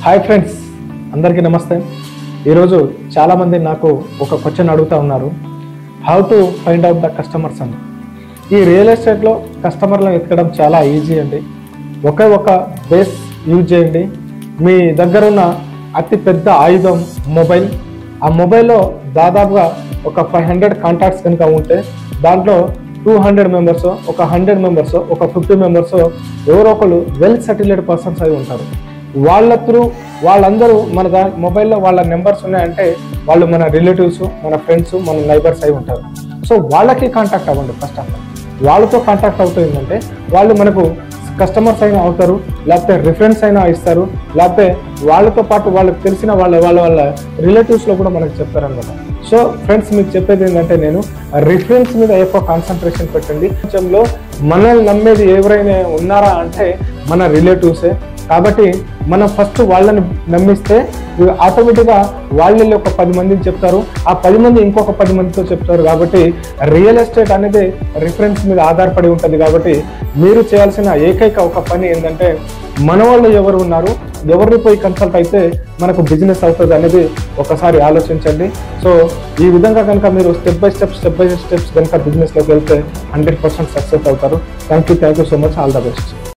hi friends అందరికీ నమస్తే ఈరోజు చాలామంది నాకు ఒక క్వశ్చన్ అడుగుతూ ఉన్నారు how to find out the customers అని ఈ రియల్ ఎస్టేట్లో కస్టమర్లను ఎతకడం చాలా ఈజీ అండి ఒకే ఒక బేస్ యూజ్ చేయండి మీ దగ్గర ఉన్న అతి పెద్ద ఆయుధం మొబైల్ ఆ మొబైల్లో దాదాపుగా ఒక ఫైవ్ హండ్రెడ్ కాంటాక్ట్స్ కనుక ఉంటే దాంట్లో టూ హండ్రెడ్ మెంబర్స్ ఒక హండ్రెడ్ మెంబర్స్ ఒక ఫిఫ్టీ మెంబర్స్ ఎవరో ఒకరు వెల్ సెటిల్డ్ పర్సన్స్ అయి ఉంటారు వాళ్ళ త్రూ వాళ్ళందరూ మన దా మొబైల్లో వాళ్ళ నెంబర్స్ ఉన్నాయంటే వాళ్ళు మన రిలేటివ్స్ మన ఫ్రెండ్స్ మన నైబర్స్ అయి ఉంటారు సో వాళ్ళకి కాంటాక్ట్ అవ్వండి ఫస్ట్ ఆఫ్ ఆల్ వాళ్ళతో కాంటాక్ట్ అవుతుందంటే వాళ్ళు మనకు కస్టమర్స్ అయినా అవుతారు లేకపోతే రిఫరెన్స్ అయినా ఇస్తారు లేకపోతే వాళ్ళతో పాటు వాళ్ళకి తెలిసిన వాళ్ళ వాళ్ళ వాళ్ళ రిలేటివ్స్లో కూడా మనకు చెప్తారనమాట సో ఫ్రెండ్స్ మీకు చెప్పేది ఏంటంటే నేను రిఫరెన్స్ మీద ఎక్కువ కాన్సన్ట్రేషన్ పెట్టండి ప్రపంచంలో మనల్ని నమ్మేది ఎవరైనా ఉన్నారా అంటే మన రిలేటివ్సే కాబట్టి మనం ఫస్ట్ వాళ్ళని నమ్మిస్తే ఆటోమేటిక్గా వాళ్ళని ఒక పది మందిని చెప్తారు ఆ పది మంది ఇంకొక పది మందితో చెప్తారు కాబట్టి రియల్ ఎస్టేట్ అనేది రిఫరెన్స్ మీద ఆధారపడి ఉంటుంది కాబట్టి మీరు చేయాల్సిన ఏకైక ఒక పని ఏంటంటే మన వాళ్ళు ఎవరు ఉన్నారు ఎవరిని పోయి కన్సల్ట్ అయితే మనకు బిజినెస్ అవుతుంది అనేది ఒకసారి ఆలోచించండి సో ఈ విధంగా కనుక మీరు step by step step by steps కనుక బిజినెస్లోకి వెళ్తే హండ్రెడ్ పర్సెంట్ సక్సెస్ అవుతారు thank you thank you so much all the best